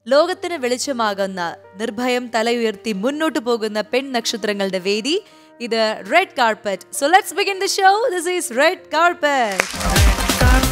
ലോകത്തിന് വെളിച്ചമാകുന്ന നിർഭയം തലയുയർത്തി മുന്നോട്ട് പോകുന്ന പെൺ നക്ഷത്രങ്ങളുടെ വേദി ഇത് red carpet so let's begin the show this is red carpet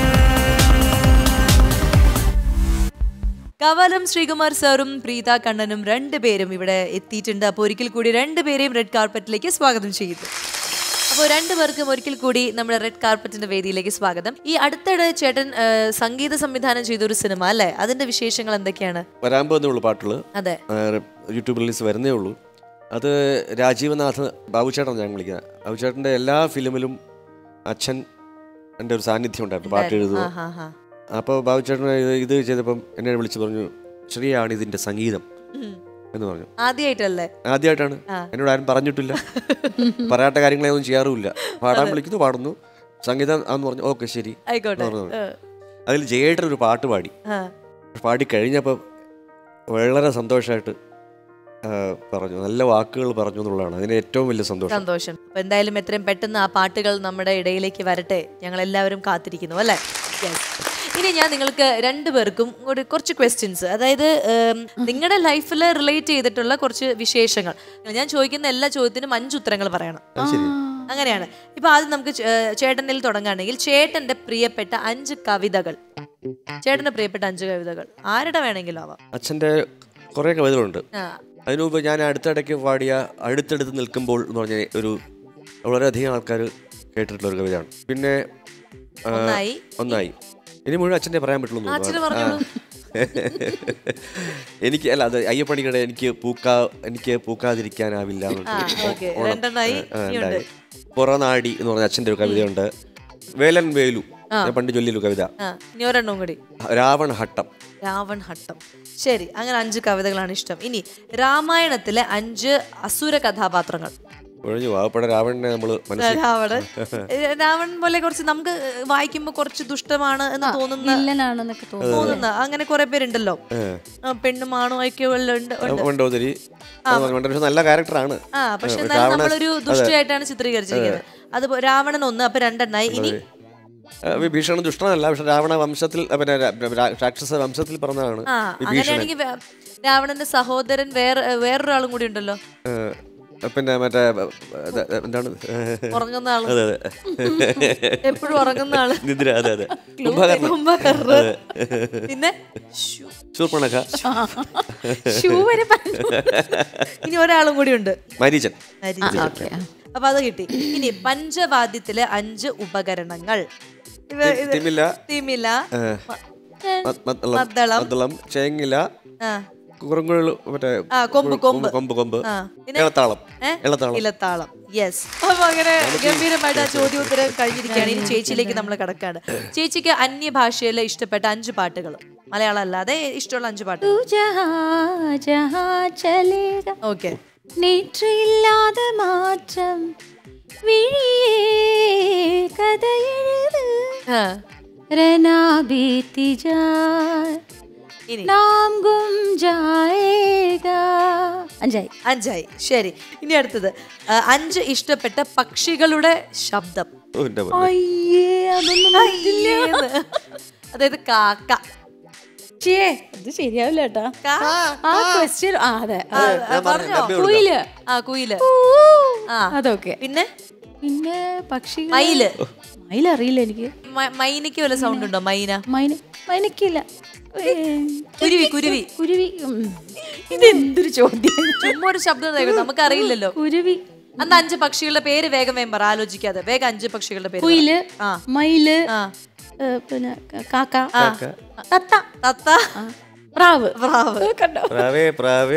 Kavalam Sreekumar സാറും പ്രീത കണ്ണനും രണ്ടുപേരും ഇവിടെ എത്തിയിട്ടുണ്ട് അപ്പോൾ ഒരിക്കൽ കൂടി രണ്ടുപേരെയും റെഡ് കാർപ്പറ്റിലേക്ക് സ്വാഗതം ചെയ്യുന്നു അപ്പോൾ രണ്ടുപേർക്കും ഒരിക്കൽ കൂടി നമ്മുടെ റെഡ് കാർപ്പറ്റിന്റെ വേദിയിലേക്ക് സ്വാഗതം ഈ അടുത്തിടെ ചേട്ടൻ ആ, സംഗീത സംവിധാനം ചെയ്ത ഒരു സിനിമ അല്ലേ അതിന്റെ വിശേഷങ്ങൾ എന്തൊക്കെയാണ് വരാൻ പോകുന്നുള്ളൂ പാട്ടുകൾ അതെ യൂട്യൂബ് റിലീസ് വരുന്നേ ഉള്ളൂ അത് രാജീവനാഥ് ബാബുചേട്ടൻ ഞാൻ വിളിക്കുന്നത് ബാബുചേട്ടൻ്റെ എല്ലാ ഫിലിമിലും അച്ഛൻ എൻ്റെ ഒരു സാന്നിധ്യം ഉണ്ടായിരുന്നു പാട്ട് എഴുതുക ആ, ആ, ആ. അപ്പോൾ ബാബുചേട്ടൻ ഇത് ഇത് ചെയ്തപ്പം എന്നെ വിളിച്ച് പറഞ്ഞു ശ്രീയാണ് ഇതിൻ്റെ സംഗീതം ഉം. എന്ന് പറഞ്ഞു ആദ്യമായിട്ടല്ലേ ആദ്യമായിട്ടാണ് എന്നോട് ആരും പറഞ്ഞിട്ടില്ല പറയാത്ത കാര്യങ്ങളെ ഒന്നും ചെയ്യാറുമില്ല പാടാൻ വിളിക്കുന്നു പാടുന്നു സംഗീതം ആന്ന് പറഞ്ഞു ഓക്കെ ശരി ആയിക്കോട്ടെ എന്ന് പറഞ്ഞു. ആ, അതിൽ ജയേട്ടൻ ഒരു പാട്ട് പാടി ആ. പാടി കഴിഞ്ഞപ്പോൾ വളരെ സന്തോഷമായിട്ട് ആ, പറഞ്ഞു നല്ല വാക്കുകൾ പറഞ്ഞു എന്നുള്ളതാണ് അതിന് ഏറ്റവും വലിയ സന്തോഷം സന്തോഷം അപ്പൊ എന്തായാലും എത്രയും പെട്ടെന്ന് ആ പാട്ടുകൾ നമ്മുടെ ഇടയിലേക്ക് വരട്ടെ ഞങ്ങൾ എല്ലാവരും കാത്തിരിക്കുന്നു അല്ലേ Yes. ഇനി ഞാൻ നിങ്ങൾക്ക് രണ്ടുപേർക്കും ഒരു കുറച്ച് ക്വസ്റ്റ്യൻസ് അതായത് നിങ്ങളുടെ ലൈഫിൽ റിലേറ്റ് ചെയ്തിട്ടുള്ള കുറച്ച് വിശേഷങ്ങൾ ഞാൻ ചോദിക്കുന്ന എല്ലാ ചോദ്യത്തിനും അഞ്ച് ഉത്തരങ്ങൾ പറയണം അത് ശരി അങ്ങനെയാണ് ഇപ്പൊ ആദ്യം നമുക്ക് ചേ- ഏർ ചേട്ടനിൽ തുടങ്ങുകയാണെങ്കിൽ ചേട്ടന്റെ പ്രിയപ്പെട്ട അഞ്ച് കവിതകൾ ചേട്ടന്റെ പ്രിയപ്പെട്ട അഞ്ച് കവിതകൾ ആരുടെ വേണമെങ്കിലും ആവാം അച്ഛൻ്റെ കുറേ കവിതകളുണ്ട് ആ അതിനു മുമ്പ് ഞാൻ അടുത്തിടയ്ക്ക് പാടിയ അടുത്തടുത്ത് നിൽക്കുമ്പോൾ എന്ന് പറഞ്ഞ ഒരു വളരെയധികം ആൾക്കാർ കേട്ടിട്ടുള്ള ഒരു കവിതയാണ് പിന്നെ ആ, ഒന്നായി. ഒന്നായി ഇനി മുഴുവൻ അച്ഛൻ്റെ പറയാൻ പറ്റുള്ളൂ എന്ന് അച്ഛന് തോന്നുന്നു. പറഞ്ഞോളൂ. എനിക്ക് അല്ല അത് അയ്യപ്പണിയുടെ എനിക്ക് പൂക്കാ എനിക്ക് പൂക്കാതിരിക്കാനാവില്ല എന്ന് ആ പറഞ്ഞിട്ട് ഓക്കെ ഓണം. രണ്ടെണ്ണായി ആ, ഇനിയുണ്ട് ഉണ്ടായി. പുറനാടി എന്ന് പറഞ്ഞ അച്ഛൻ്റെ ഒരു കവിതയുണ്ട് വേലൻ വേലു ഞാൻ പണ്ട് ചൊല്ലിയൊരു കവിത ആ ഇനി ഒരെണ്ണം കൂടി രാവണ ഹട്ടം രാവൺ ഹട്ടം ശരി അങ്ങനെ അഞ്ച് കവിതകളാണ് ഇഷ്ടം ഇനി രാമായണത്തിലെ അഞ്ച് അസുര കഥാപാത്രങ്ങൾ ഒഴിഞ്ഞു പാവപ്പെട്ട രാവണനെ നമ്മൾ മനസ്സിൽ രാവണൻ ഏ, രാവണൻ പോലെ കുറച്ച് നമുക്ക് വായിക്കുമ്പോൾ കുറച്ച് ദുഷ്ടമാണ് എന്ന് തോന്നുന്ന വില്ലനാണെന്നൊക്കെ തോന്നുന്നു തോന്നുന്ന അങ്ങനെ കുറെ പേരുണ്ടല്ലോ ആ, പെണ്ണും ആണും ഒക്കെ ഉള്ള- ഉണ്ട് ഉണ്ട്. മണ്ടോദരി മണ്ടോദരി നല്ല ക്യാരക്ടറാണ് ആ പക്ഷെ എന്നാലും നമ്മളൊരു ദുഷ്ടയായിട്ടാണ് ചിത്രീകരിച്ചിരിക്കുന്നത് അത് രാവണൻ ഒന്ന് അപ്പൊ രണ്ടെണ്ണായി ഇനി വിഭീഷണ ദുഷ്ടനല്ല പക്ഷെ രാവണ വംശത്തിൽ ആ, പിന്നെ രാ- രാ- രാക്ഷസ വംശത്തിൽ പറഞ്ഞതാണ് ആ വിഭീഷണൻ അങ്ങനെയാണെങ്കിൽ വേ- രാവണന്റെ സഹോദരൻ വേറെ വേറൊരാളും കൂടി ഉണ്ടല്ലോ ഏ, പിന്നെ മറ്റേ ഏ, ഇത് എന്താണ് ഉറങ്ങുന്ന ആള് അതെ അതെ എപ്പോഴും ഉറങ്ങുന്ന ആള് നിദ്ര അതെ അതെ കുംഭകർണൻ കുംഭകർണൻ. പിന്നെ ശ്ശു. ശൂർപ്പണഖ ഷൂ വരെ പറഞ്ഞു ഇനി ഒരാളും കൂടി ഉണ്ട് മരീചൻ ഓക്കെ അപ്പൊ അത് കിട്ടി ഇനി പഞ്ചവാദ്യത്തിലെ അഞ്ച് ഉപകരണങ്ങൾ ഇവ ഇത് തിമില തിമില മ- മദ്ദളം മദ്ദളം. മദ്ദളം ചേങ്ങില ആ കുറുങ്കുഴൽ മറ്റേ ആ, കൊമ്പ്, കൊമ്പ്. കൊമ്പ് കൊമ്പ് ആ. പിന്നെ? ഇളത്താളം ഏ? ഇളത്താളം ഇലത്താളം യെസ് അപ്പൊ അങ്ങനെ ഗംഭീരമായിട്ട് ആ ചോദ്യോത്തരം കഴിഞ്ഞിരിക്കുകയാണ് ഇനി ചേച്ചിയിലേക്ക് നമ്മൾ കിടക്കാണ് ചേച്ചിക്ക് അന്യഭാഷയിലെ ഇഷ്ടപ്പെട്ട അഞ്ച് പാട്ടുകൾ മലയാളം അല്ലാതെ ഇഷ്ടമുള്ള അഞ്ച് പാട്ട് तू जहाँ जहाँ चलेगा ഓക്കെ நேற்று இல்லாத மாற்றம் விழியே கதை எழுது रना बीती जाए ഇനി नाम गुम जाएगा അഞ്ചായി അഞ്ചായി ശരി ഇനി അടുത്തത് ആ, അഞ്ച് ഇഷ്ടപ്പെട്ട പക്ഷികളുടെ ശബ്ദം ഓ, എൻ്റെ പൊന്നേ. അയ്യേ അതൊന്നും അയ്യേന്ന്. അതായത് കാക്ക ചേ അത് ശരിയാവില്ല കേട്ടാ കാ- ആ ക്വസ്റ്റ്യൻ ആ അതെ ആ, ആ, പറഞ്ഞോ കുയില് ആ കുയില് ഊ, ആ അതൊക്കെ പിന്നെ പിന്നെ പക്ഷി മയില് മയിൽ അറിയില്ല എനിക്ക് മ- മൈനയ്ക്ക് വല്ല സൗണ്ട് ഉണ്ടോ മൈന മൈന മൈനക്കില്ല ഏ, കുരുവി കുരുവി കുരുവി ഉം. ഇതെന്തൊരു ചോദ്യം ചുമ്മാ ഒരു ശബ്ദം കേൾക്കും നമുക്ക് അറിയില്ലല്ലോ കുരുവി അന്ന് അഞ്ച് പക്ഷികളുടെ പേര് വേഗം വേഗം പറ ആലോചിക്കാതെ വേഗം അഞ്ച് പക്ഷികളുടെ പേര് പറ. കുയില് ആ. മയില് ആ ഏ, പിന്നെ ക- കാക്ക കാക്ക. തത്ത തത്ത ആ, പ്രാവ് പ്രാവ് കണ്ടോ പ്രാവേ പ്രാവേ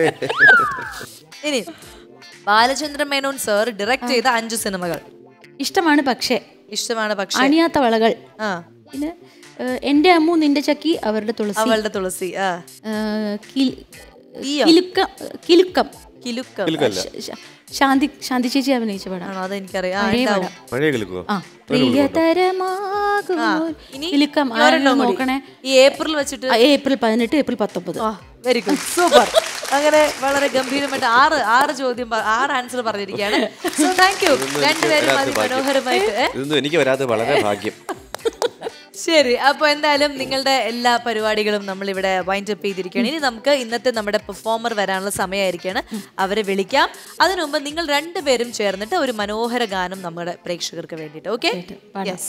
ഇനി ബാലചന്ദ്രൻ മേനോൻ സർ ഡയറക്ട് ചെയ്ത അഞ്ച് സിനിമകൾ ഇഷ്ടമാണ് പക്ഷേ ഇഷ്ടമാണ് പക്ഷേ അണിയാത്ത വളകൾ ആ പിന്നെ ഏ, എന്റെ അമ്മു നിന്റെ ചക്കി അവരുടെ തുളസി അവളുടെ തുളസി ആ ഏ, കിൽ- ഈയോ? കിലുക്കം കിലുക്കം കിലുക്കം കിലുക്കല്ല ശ- ശ- ശാന്തി ശാന്തി ചേച്ചി അഭിനയിച്ച പടം ആണോ അതെനിക്കറിയാം ആ, പഴയ ഉണ്ടാവും. പടം മഴയെ കേൾക്കുവോ ആ പ്രിയതരമാകും ആ, ഇനി കിലുക്കം ഇനി ഒരെണ്ണം കൂടി. നോക്കണേ ഈ ഏപ്രിൽ വെച്ചിട്ട് ആ, ഏപ്രിൽ പതിനെട്ട് ഏപ്രിൽ പത്തൊമ്പത് വെരി ഗുഡ് സൂപ്പർ അങ്ങനെ വളരെ ഗംഭീരമായിട്ട് ആറ് ആറ് ചോദ്യം പ- ആറ് ആൻസർ പറഞ്ഞിരിക്കുകയാണ് സോ താങ്ക് യു ഇതൊന്നും എനിക്ക് രണ്ടുപേരും വരാത്ത ഭാഗ്യം. അതിമനോഹരമായിട്ട് ഏ? ഇതൊന്നും എനിക്ക് വരാതെ വളരെ ഭാഗ്യം ശരി അപ്പൊ എന്തായാലും നിങ്ങളുടെ എല്ലാ പരിപാടികളും നമ്മൾ ഇവിടെ വൈൻഡ് അപ്പ് ചെയ്തിരിക്കുകയാണ് ഇനി നമുക്ക് ഇന്നത്തെ നമ്മുടെ പെർഫോമർ വരാനുള്ള സമയമായിരിക്കാണ് അവരെ വിളിക്കാം അതിനു മുമ്പ് നിങ്ങൾ രണ്ടുപേരും ചേർന്നിട്ട് ഒരു മനോഹര ഗാനം നമ്മുടെ പ്രേക്ഷകർക്ക് വേണ്ടിയിട്ട് ഓക്കെ യെസ്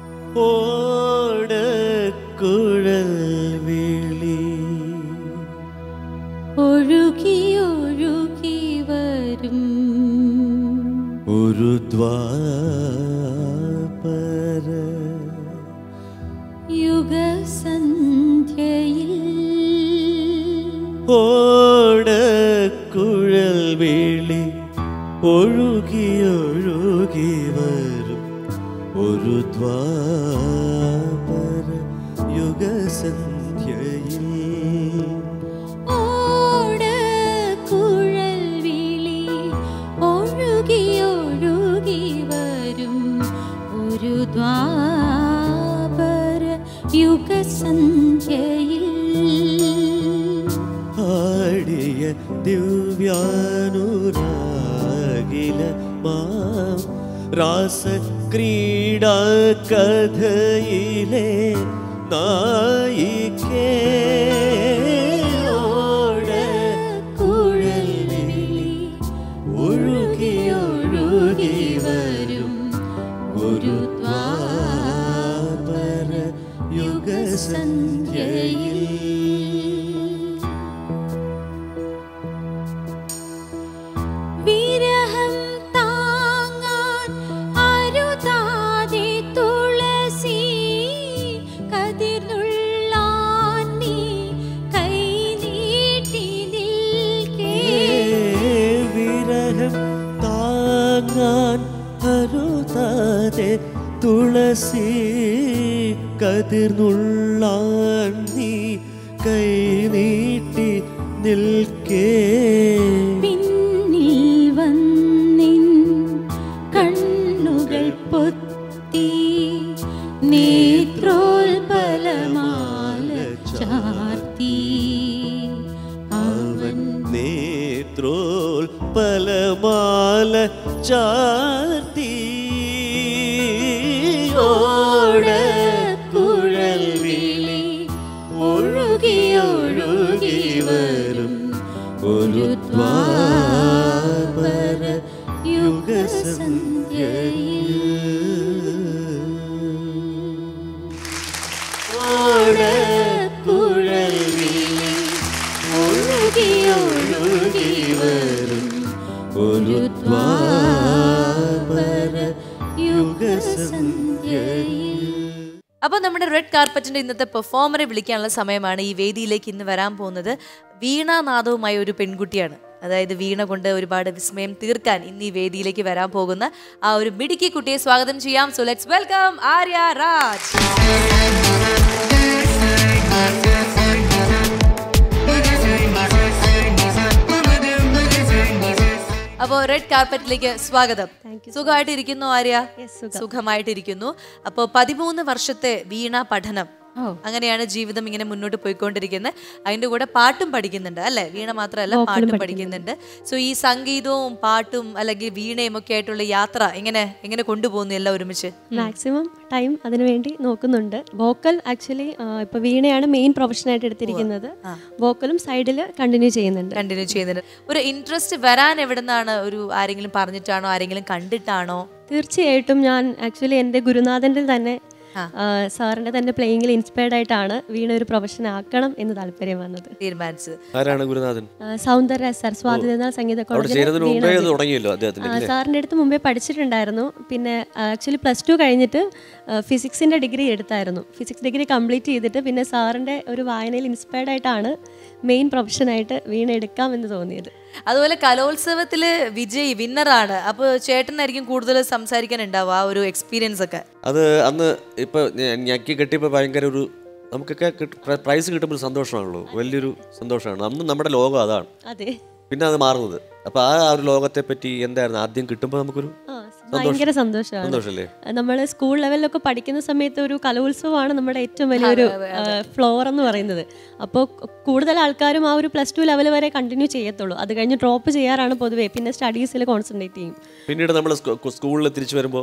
ഓടക്കുഴൽ വിളി ഒഴുകി ഒഴുകി വരും ഒരു ദ്വാപര യുഗസന്ധ്യയിൽ ഓടക്കുഴൽ വിളി ഒഴുകി ഒഴുകി വരും ഒരു ദ്വാപര യുഗസന്ധ്യയിൽ ഓടക്കുഴൽ വിളി ഒഴുകി ഒഴുകി വരും ഒരു ദ്വാപര യുഗസന്ധ്യയിൽ ആടിയ ദിവ്യാനുരാഗില മാം രാസക്രീഡ കഥയിലെ നായികേ ഓടക്കുഴൽ വിളി ഒഴുകി ഒഴുകി വരും ഒരു ദ്വാപര യുഗസന്ധ്യയിൽ വിരഹം താങ്ങാൻ അരുതാതെ തുളസി കതിർന്നുള്ളാൻ നീ കൈ നീട്ടി നിൽക്കേ വിരഹം താങ്ങാൻ അരുതാതെ തുളസി കതിർന്നുള്ളാൻ നീ കൈ നീട്ടി നിൽക്കേ പിന്നിൽ വന്നിൻ കണ്ണുകൾ പൊത്തി നേത്രോൽപലമാല ചാർത്തി അവൻ നേത്രോൽ പലമാല ചാർത്തി ഓടക്കുഴൽ വിളി ഒഴുകി ഒഴുകി വരും ഒരു ദ്വാപര ഓടക്കുഴൽ വിളി ഒഴുകി ഒഴുകി വരും ഒരു ദ്വാപര യുഗസന്ധ്യയിൽ അപ്പൊ നമ്മുടെ റെഡ് കാർപ്പറ്റിന്റെ ഇന്നത്തെ പെർഫോമറെ വിളിക്കാനുള്ള സമയമാണ് ഈ വേദിയിലേക്ക് ഇന്ന് വരാൻ പോകുന്നത് വീണാനാദവുമായ ഒരു പെൺകുട്ടിയാണ് അതായത് വീണ കൊണ്ട് ഒരുപാട് വിസ്മയം തീർക്കാൻ ഇന്ന് ഈ വേദിയിലേക്ക് വരാൻ പോകുന്ന ആ ഒരു മിടുക്കി കുട്ടിയെ സ്വാഗതം ചെയ്യാം so let's welcome Arya Raj അപ്പോ റെഡ് കാർപ്പറ്റിലേക്ക് സ്വാഗതം സുഖമായിട്ടിരിക്കുന്നു ആര്യ സുഖമായിട്ടിരിക്കുന്നു അപ്പോ പതിമൂന്ന് വർഷത്തെ വീണ പഠനം ഓ. അങ്ങനെയാണ് ജീവിതം ഇങ്ങനെ മുന്നോട്ട് പോയിക്കൊണ്ടിരിക്കുന്നത് അതിന്റെ കൂടെ പാട്ടും പഠിക്കുന്നുണ്ട് അല്ലേ വീണ മാത്രമല്ല പാട്ടും പഠിക്കുന്നുണ്ട് സോ ഈ സംഗീതവും പാട്ടും അല്ലെങ്കിൽ വീണയും ഒക്കെ ആയിട്ടുള്ള യാത്ര എങ്ങനെ എങ്ങനെ കൊണ്ടുപോകുന്നു എല്ലാം ഒരുമിച്ച് മാക്സിമം ടൈം അതിനുവേണ്ടി നോക്കുന്നുണ്ട് വോക്കൽ ആക്ച്വലി ഇപ്പൊ വീണയാണ് മെയിൻ പ്രൊഫഷനായിട്ട് എടുത്തിരിക്കുന്നത് വോക്കലും സൈഡിൽ കണ്ടിന്യൂ ചെയ്യുന്നുണ്ട് കണ്ടിന്യൂ ചെയ്യുന്നുണ്ട് ഒരു ഇൻട്രസ്റ്റ് വരാൻ എവിടുന്നാണ് ഒരു ആരെങ്കിലും പറഞ്ഞിട്ടാണോ ആരെങ്കിലും കണ്ടിട്ടാണോ തീർച്ചയായിട്ടും ഞാൻ ആക്ച്വലി എൻ്റെ ഗുരുനാഥൻ്റെ തന്നെ സാറിൻ്റെ തന്നെ പ്ലേയിങ്ങിൽ ഇൻസ്പയർഡ് ആയിട്ടാണ് വീണ ഒരു പ്രൊഫഷൻ ആക്കണം എന്ന് താല്പര്യം വന്നത് തീരുമാനിച്ചത് ആരാണ് ഗുരുനാഥൻ ആ, സൗന്ദര്യ സർ സ്വാതിനാഥ സംഗീത അവിടെ കോളേജിൽ ചേരുന്നതിന് വീണ മുമ്പേ അത് തുടങ്ങിയല്ലോ അദ്ദേഹത്തിന് ആ, സാറിൻ്റെ അടുത്ത് മുമ്പേ പഠിച്ചിട്ടുണ്ടായിരുന്നു പിന്നെ ആക്ച്വലി പ്ലസ് ടു കഴിഞ്ഞിട്ട് ഫിസിക്സിൻ്റെ ഡിഗ്രി എടുത്തായിരുന്നു ഫിസിക്സ് ഡിഗ്രി കംപ്ലീറ്റ് ചെയ്തിട്ട് പിന്നെ സാറിൻ്റെ ഒരു വായനയിൽ ഇൻസ്പയർഡ് ആയിട്ടാണ് മെയിൻ പ്രൊഫഷനായിട്ട് വീണ എടുക്കാം എന്ന് തോന്നിയത് അതുപോലെ കലോത്സവത്തില് വിജയ് വിന്നറാണ് അപ്പൊ ചേട്ടനായിരിക്കും കൂടുതൽ സംസാരിക്കാൻ ഉണ്ടാവുക ആ ഒരു എക്സ്പീരിയൻസ് ഒക്കെ അത് അന്ന് ഇപ്പൊ ഞ- ഞെക്കി കെട്ടിയപ്പോൾ ഭയങ്കര ഒരു നമുക്കൊക്കെ കിട്ട- പ്രൈസ് കിട്ടുമ്പോൾ ഒരു സന്തോഷമാണല്ലോ വലിയൊരു സന്തോഷമാണ് അന്ന് നമ്മുടെ ലോകം അതാണ് അതെ പിന്നെ അത് മാറുന്നത് അപ്പൊ ആ ഒരു ലോകത്തെ പറ്റി എന്തായിരുന്നു ആദ്യം കിട്ടുമ്പോൾ നമുക്കൊരു ആ ഭയങ്കര സന്തോഷമാണ് സന്തോഷല്ലേ നമ്മൾ സ്കൂൾ ലെവലിലൊക്കെ പഠിക്കുന്ന സമയത്ത് ഒരു കലോത്സവമാണ് നമ്മുടെ ഏറ്റവും വലിയൊരു ഫ്ലോർ എന്ന് പറയുന്നത് അപ്പോൾ കൂടുതൽ ആൾക്കാരും ആ ഒരു പ്ലസ് ടു ലെവൽ വരെ കണ്ടിന്യൂ ചെയ്യത്തുള്ളൂ അത് കഴിഞ്ഞ് ഡ്രോപ്പ് ചെയ്യാറാണ് പൊതുവേ പിന്നെ സ്റ്റഡീസിൽ കോൺസെൻട്രേറ്റ് ചെയ്യും പിന്നീട് നമ്മൾ സ്കൂളിൽ തിരിച്ചു വരുമ്പോൾ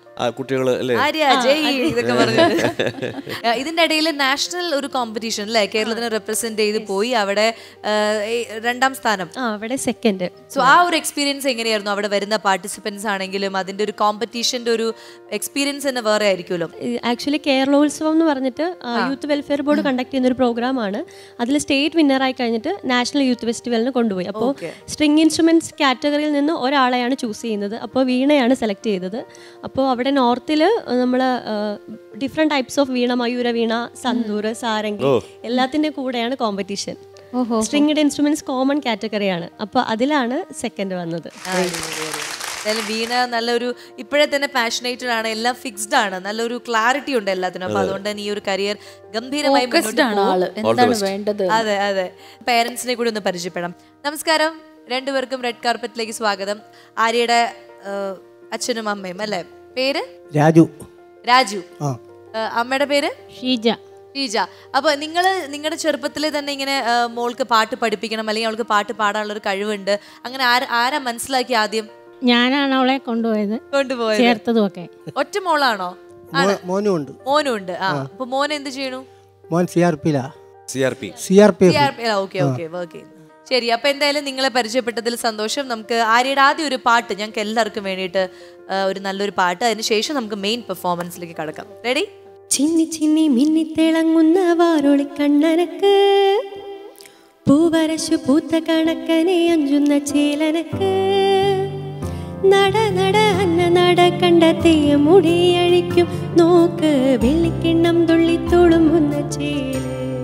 ആ കുട്ടികൾ അല്ലേ ആര്യ ജയ് ഇതൊക്കെ പറഞ്ഞു ആ, ഇതിന്റെ ഇടയിൽ നാഷണൽ ഒരു കോമ്പറ്റീഷൻ അല്ലേ കേരളത്തിനെ റെപ്രസെന്റ് ചെയ്ത് പോയി അവിടെ ആ, ഈ രണ്ടാം സ്ഥാനം ആ അവിടെ സെക്കൻഡ് സോ ആ ഒരു എക്സ്പീരിയൻസ് എങ്ങനെയായിരുന്നു അവിടെ വരുന്ന പാർട്ടിസിപ്പൻസ് ആണെങ്കിലും അതിന്റെ ഒരു കോമ്പറ്റീഷന്റെ ഒരു എക്സ്പീരിയൻസ് തന്നെ വേറെ ആയിരിക്കുമല്ലോ ആക്ച്വലി കേരളോത്സവം എന്ന് പറഞ്ഞിട്ട് യൂത്ത് വെൽഫെയർ ബോർഡ് കണ്ടക്ട് ചെയ്യുന്ന ഒരു പ്രോഗ്രാമാണ് അതിൽ സ്റ്റേറ്റ് വിന്നറായി കഴിഞ്ഞിട്ട് നാഷണൽ യൂത്ത് ഫെസ്റ്റിവലിന് കൊണ്ടുപോയി അപ്പോൾ സ്ട്രിങ് ഇൻസ്ട്രുമെന്റ്സ് കാറ്റഗറിയിൽ നിന്ന് ഒരാളെയാണ് ചൂസ് ചെയ്യുന്നത് അപ്പോൾ വീണയാണ് സെലക്ട് ചെയ്തത് അപ്പോൾ അവിടെ നോർത്തിൽ നമ്മൾ different types of veena mayura veena santoor sarangi എല്ലാത്തിൻ്റെ കൂടെയാണ് കോമ്പറ്റീഷൻ സ്ട്രിങ്ഡ് ഇൻസ്ട്രുമെന്റ്സ് കോമൺ കാറ്റഗറിയാണ് അപ്പോൾ അതിലാണ് സെക്കൻഡ് വന്നത് എന്തായാലും വീണ നല്ലൊരു ഇപ്പോഴേ തന്നെ പാഷനേറ്റഡ് ആണ് എല്ലാം ഫിക്സ്ഡ് ആണ് നല്ലൊരു ക്ലാരിറ്റി ഉണ്ട് എല്ലാത്തിനും അപ്പൊ അതുകൊണ്ട് തന്നെ ഈ ഒരു കരിയർ ഗംഭീരമായി മുന്നോട്ട് Focused ആണ് ആള് എന്താണ് വേണ്ടത് അതെ അതെ പേരൻസിനെ കൂടി ഒന്ന് പരിചയപ്പെടാം നമസ്കാരം രണ്ടുപേർക്കും റെഡ് കാർപ്പറ്റിലേക്ക് സ്വാഗതം ആര്യയുടെ ആ, അച്ഛനും അമ്മയും അല്ലേ പേര് രാജു രാജു ആ ആ, അമ്മയുടെ പേര് ഷീജ ഷീജ അപ്പൊ നിങ്ങൾ നിങ്ങളുടെ ചെറുപ്പത്തിലെ തന്നെ ഇങ്ങനെ ആ, മോൾക്ക് പാട്ട് പഠിപ്പിക്കണം അല്ലെങ്കിൽ അവൾക്ക് പാട്ട് പാടാനുള്ള ഒരു കഴിവുണ്ട് അങ്ങനെ ആര ആരാ മനസ്സിലാക്കി ആദ്യം ഞാനാണ് അവളെ കൊണ്ടുപോയത് കൊണ്ടുപോയത് ചേർത്തതും ഒക്കെ ഒറ്റ മോളാണോ മോ- മോനും ഉണ്ട് മോനും ഉണ്ട് ആ അപ്പൊ മോൻ എന്ത് ചെയ്യണു മോൻ സി ആർ പിയിലാ C R P C R P F okay okay work ചെയ്യുന്നു ശരി അപ്പൊ എന്തായാലും നിങ്ങളെ പരിചയപ്പെട്ടതിൽ സന്തോഷം നമുക്ക് ആര്യയുടെ ആദ്യം ഒരു പാട്ട് ഞങ്ങൾക്ക് എല്ലാവർക്കും വേണ്ടിയിട്ട് ആ, ഒരു നല്ലൊരു പാട്ട് അതിനുശേഷം നമുക്ക് മെയിൻ പെർഫോമൻസിലേക്ക് കടക്കാം റെഡി ചിന്നി ചിന്നി മിന്നിത്തിളങ്ങുന്ന വാരൊളി കണ്ണനക്ക് പൂവരശു പൂത്ത കണക്കനെ അഞ്ചുന്ന ചേലനക്ക് നട നട അന്ന നട കണ്ട തെയ്യ മുടിയഴിക്കും നോക്ക് വെള്ളിക്കിണ്ണം തുള്ളി തുളുമ്പുന്ന ചേല്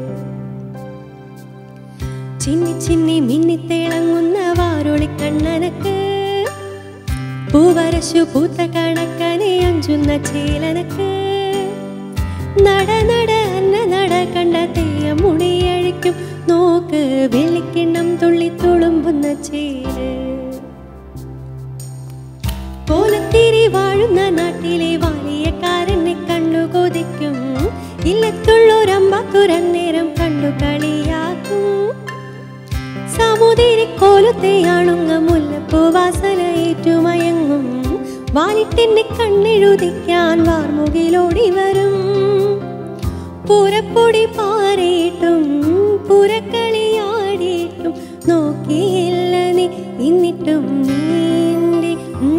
ചിന്നി ചിന്നി മിന്നിത്തിളങ്ങുന്ന വാരൊളി കണ്ണനക്ക് പൂവരശു പൂത്ത കണക്കനെ അഞ്ചുന്ന ചേലനക്ക് നട നട അന്ന നട കണ്ട തെയ്യ മുടിയഴിക്കും നോക്ക് വെള്ളിക്കിണ്ണം തുള്ളി തുളുമ്പുന്ന ചേല് കോലത്തിരി വാഴുന്ന നാട്ടിലെ വാലിയക്കാരനെ കണ്ടു കൊതിക്കും ഇല്ലത്തുള്ളൊരമ്പത്തുരന്നേരം കണ്ടു കളിയാക്കും സമുദിരിക്കോലത്തെയാണുങ്ങ മുല്ലപ്പൂ വാസന ഏറ്റുമയങ്ങും വാലിട്ടെന്നെ കണ്ണെഴുതിക്കാൻ വാർമുകിലോടി വരും പുരപ്പൊടി പാറിയിട്ടും പുരക്കളിയാടിയിട്ടും നോക്കിയില്ല നീ എന്നിട്ടും നീണ്ടി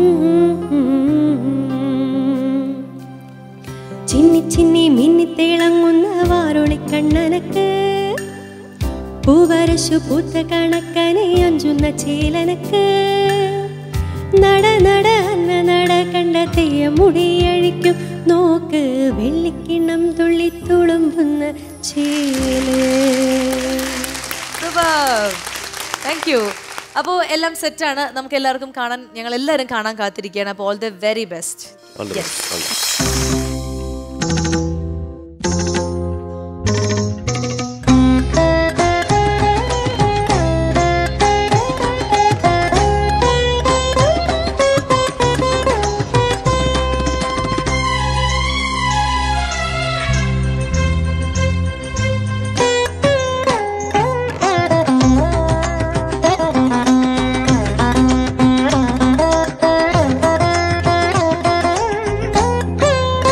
ചിന്നി ചിന്നി മിന്നിത്തിളങ്ങുന്ന വാരൊളി കണ്ണനക്ക് പൂവരശു പൂത്ത കണക്കനെ അഞ്ചുന്ന ചേലനക്ക് നട നട അന്ന നട കണ്ട തെയ്യ മുടിയഴിക്കും നോക്ക് വെള്ളിക്കിണ്ണം തുള്ളി തുളുമ്പുന്ന ചേല് താങ്ക് യു അപ്പോൾ എല്ലാം സെറ്റാണ് നമുക്ക് എല്ലാവർക്കും കാണാൻ ഞങ്ങൾ എല്ലാവരും കാണാൻ കാത്തിരിക്കുകയാണ് അപ്പോൾ all the very best all the best all the Thank you.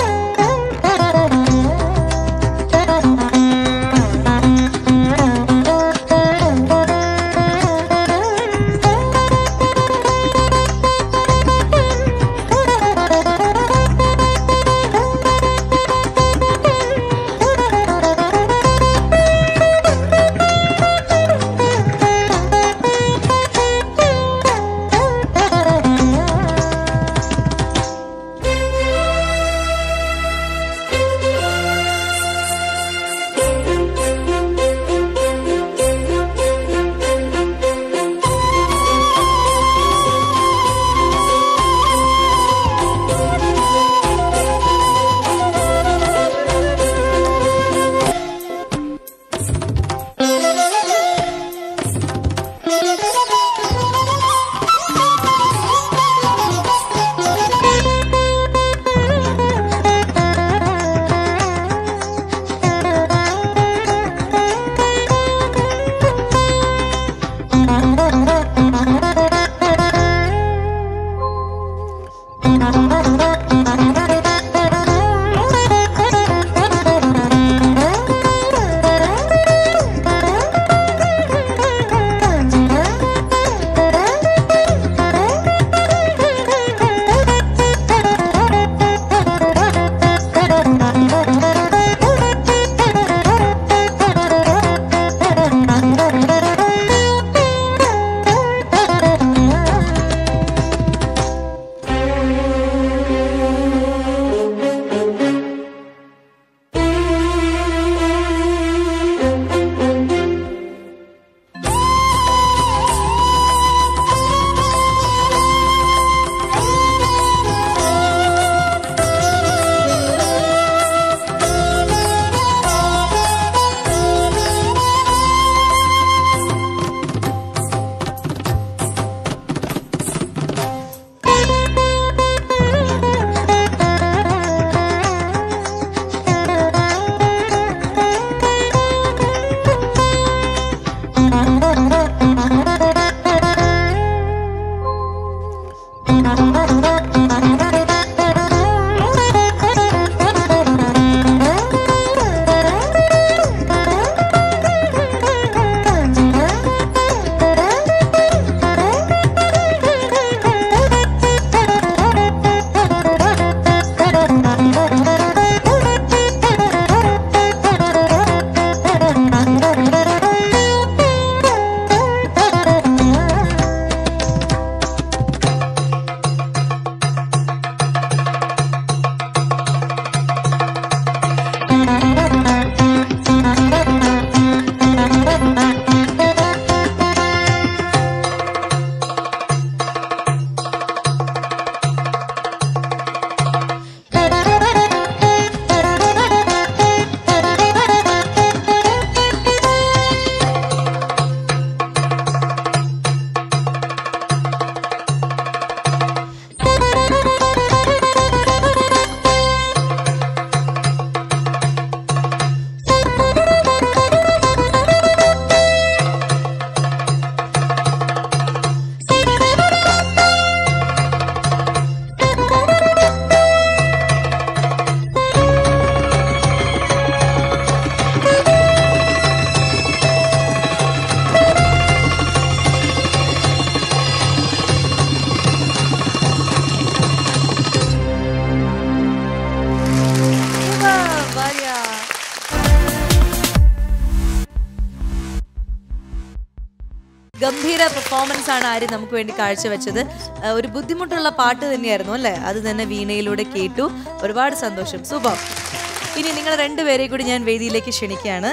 ഗംഭീര പെർഫോമൻസ് ആണ് ആര്യ നമുക്ക് വേണ്ടി കാഴ്ചവെച്ചത് ആ, ഒരു ബുദ്ധിമുട്ടുള്ള പാട്ട് തന്നെയായിരുന്നു അല്ലേ അത് തന്നെ വീണയിലൂടെ കേട്ടു ഒരുപാട് സന്തോഷം സൂപ്പർ ഇനി നിങ്ങൾ രണ്ടുപേരെയും കൂടി ഞാൻ വേദിയിലേക്ക് ക്ഷണിക്കുകയാണ്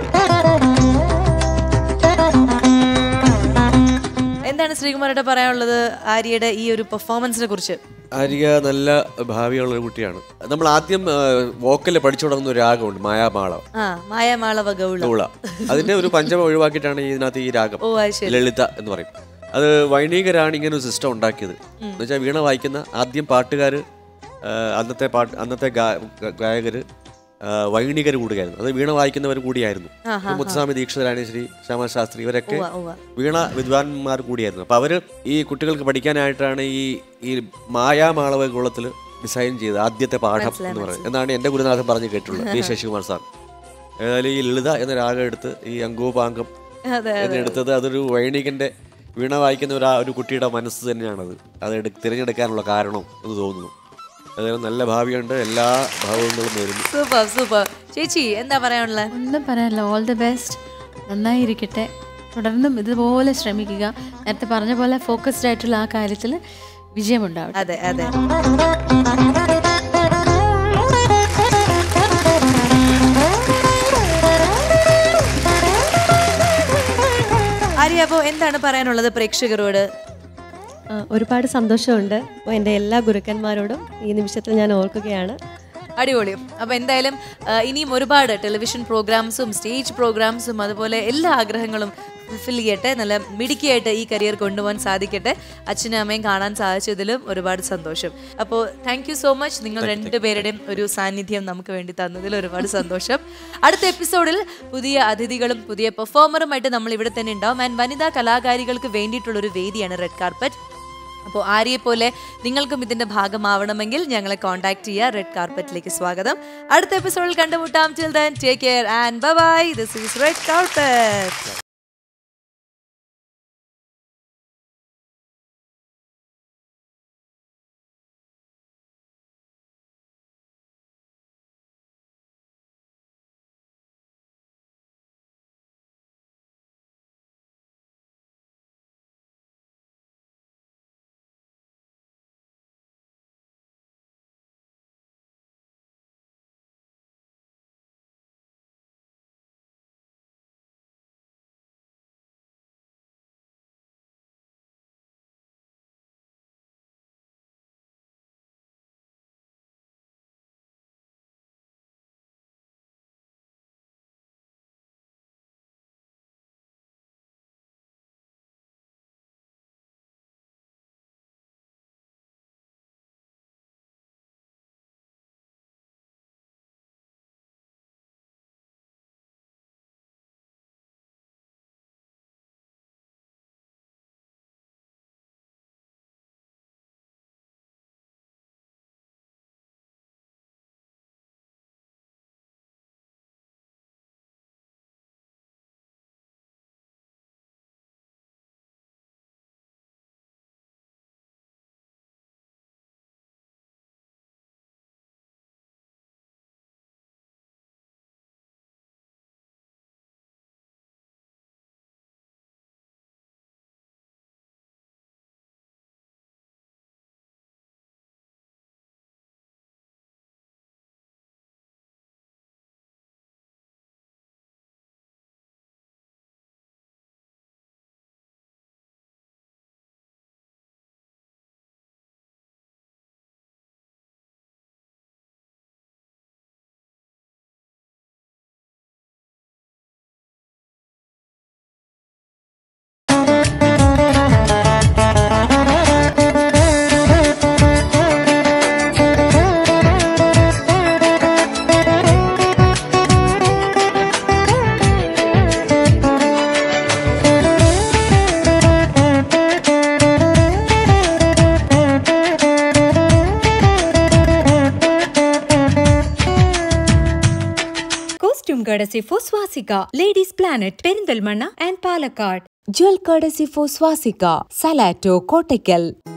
എന്താണ് ശ്രീകുമാരുടെ പറയാനുള്ളത് ആര്യയുടെ ഈ ഒരു പെർഫോമൻസിനെ കുറിച്ച് ആര്യ നല്ല ഭാവിയുള്ള ഒരു കുട്ടിയാണ് നമ്മൾ ആദ്യം വോക്കല് പഠിച്ചു തുടങ്ങുന്ന ഒരു രാഗമുണ്ട് മായാമാള ആ മായമാളവ ഗൗള ഗൗള അതിന്റെ ഒരു പഞ്ചമ ഒഴിവാക്കിയിട്ടാണ് ഇതിനകത്ത് ഈ രാഗം ഓ അത് ശരി ലളിത എന്ന് പറയും അത് വൈണികരാണ് ഇങ്ങനെ ഒരു സിസ്റ്റം ഉണ്ടാക്കിയത് എന്ന് വെച്ചാൽ വീണ വായിക്കുന്ന ആദ്യം പാട്ടുകാർ അന്നത്തെ പാട്ട് അന്നത്തെ ഗാ- ഗ- ഗായകര് വൈണികർ കൂടുകയായിരുന്നു അത് വീണ വായിക്കുന്നവർ കൂടിയായിരുന്നു ഇപ്പൊ മുത്തുസ്വാമി ദീക്ഷിതരാണി ശ്രീ ശ്യാമശാസ്ത്രി ഇവരൊക്കെ ഉവ്വ, ഉവ്വ. വീണ വിദ്വാൻമാർ കൂടിയായിരുന്നു അപ്പൊ അവര് ഈ കുട്ടികൾക്ക് പഠിക്കാനായിട്ടാണ് ഈ ഈ മായാമാളവ കുളത്തിൽ ഡിസൈൻ ചെയ്തത് ആദ്യത്തെ പാഠം എന്ന് പറയുന്നത് എന്നാണ് എന്റെ ഗുരുനാഥൻ പറഞ്ഞു കേട്ടിട്ടുള്ളത് വി ശശികുമാർ സാർ ഏതായാലും ഈ ലളിത എന്ന രാഗം എടുത്ത് ഈ അങ്കോപാങ്കം അതെ എന്നെടുത്തത് അതൊരു വൈണികന്റെ വീണ വായിക്കുന്ന ഒരു ആ- ഒരു കുട്ടിയുടെ മനസ്സ് തന്നെയാണത് അത് എടു തിരഞ്ഞെടുക്കാനുള്ള കാരണം എന്ന് തോന്നുന്നു അതായത് നല്ല ഭാവിയുണ്ട് എല്ലാ ഭാവങ്ങളും നേരുന്നു സൂപ്പർ സൂപ്പർ ചേച്ചി എന്താ പറയാനുള്ളത് ഒന്നും പറയാനില്ല ഓൾ ദി ബെസ്റ്റ് നന്നായിരിക്കട്ടെ തുടർന്നും ഇതുപോലെ ശ്രമിക്കുക നേരത്തെ പറഞ്ഞ പോലെ ഫോക്കസ്ഡ് ആയിട്ടുള്ള ആ കാര്യത്തിൽ വിജയമുണ്ടാവട്ടെ അതെ അതെ ആര്യ അപ്പോ എന്താണ് പറയാനുള്ളത് പ്രേക്ഷകരോട് ആ, ഒരുപാട് സന്തോഷമുണ്ട് അപ്പോൾ എൻ്റെ എല്ലാ ഗുരുക്കന്മാരോടും ഈ നിമിഷത്തിൽ ഞാൻ ഓർക്കുകയാണ് അടിപൊളി അപ്പൊ എന്തായാലും ആ, ഇനിയും ഒരുപാട് ടെലിവിഷൻ പ്രോഗ്രാംസും സ്റ്റേജ് പ്രോഗ്രാംസും അതുപോലെ എല്ലാ ആഗ്രഹങ്ങളും ഫുൾഫിൽ ചെയ്യട്ടെ നല്ല മിടുക്കിയായിട്ട് ഈ കരിയർ കൊണ്ടുപോകാൻ സാധിക്കട്ടെ അച്ഛനും അമ്മയും കാണാൻ സാധിച്ചതിലും ഒരുപാട് സന്തോഷം അപ്പോൾ താങ്ക് യു സോ മച്ച് നിങ്ങൾ രണ്ടുപേരുടെയും ഒരു സാന്നിധ്യം നമുക്ക് വേണ്ടി തന്നതിൽ ഒരുപാട് സന്തോഷം അടുത്ത എപ്പിസോഡിൽ പുതിയ അതിഥികളും പുതിയ പെർഫോമറുമായിട്ട് നമ്മൾ ഇവിടെ തന്നെ ഉണ്ടാവും ആൻഡ് വനിതാ കലാകാരികൾക്ക് വേണ്ടിയിട്ടുള്ള ഒരു വേദിയാണ് റെഡ് കാർപ്പറ്റ് അപ്പോൾ ആര്യെ പോലെ നിങ്ങൾക്കും ഇതിന്റെ ഭാഗമാവണമെങ്കിൽ ഞങ്ങളെ കോൺടാക്ട് ചെയ്യുക റെഡ് കാർപ്പറ്റിലേക്ക് സ്വാഗതം അടുത്ത എപ്പിസോഡിൽ കണ്ടുമുട്ടാം till then take care and bye this is red carpet Costume courtesy for Swastika, Ladies Planet, Perindalmanna and Palakkad. Jewel courtesy for Swastika, Salato, Kottakkal.